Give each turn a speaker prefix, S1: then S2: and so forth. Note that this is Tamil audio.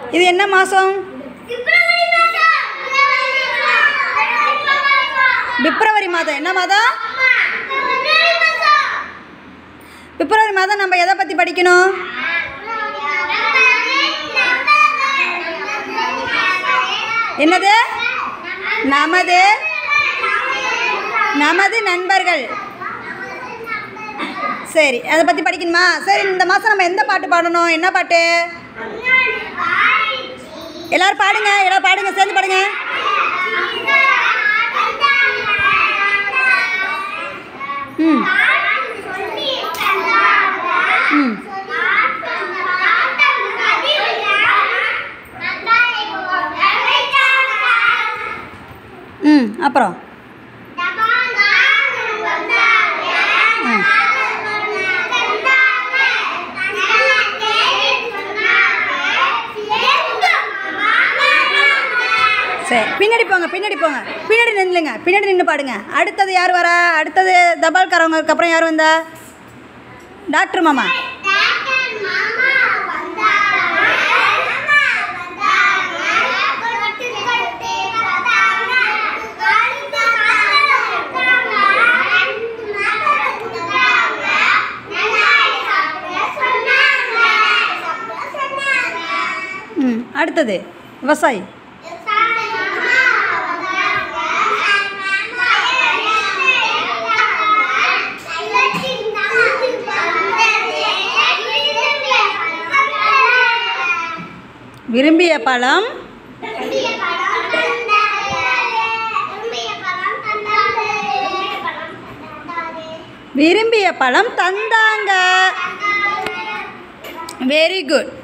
S1: இது என்ன மாதம் பிப்ரவரி மாதம் என்ன மாதம் பிப்ரவரி மாதம் நம்ம எதை பற்றி படிக்கணும் என்னது நமது நமது நண்பர்கள் சரி அதை பற்றி படிக்கணுமா சரி இந்த மாதம் நம்ம எந்த பாட்டு பாடணும் என்ன பாட்டு எல்லாரும் பாடுங்க எல்லாரும் பாடுங்க சேர்ந்து பாடுங்க ம் ம் ம் அப்புறம் ம் சரி பின்னாடி போங்க பின்னாடி போங்க பின்னாடி நின்றுங்க பின்னாடி நின்று பாடுங்க அடுத்தது யார் வரா அடுத்தது தபால்காரவங்களுக்கு அப்புறம் யார் வந்தா டாக்டர் மாமா ம் அடுத்தது விவசாயி விரும்பிய பழம் விரும்பிய பழம் தந்தாங்க வெரி குட்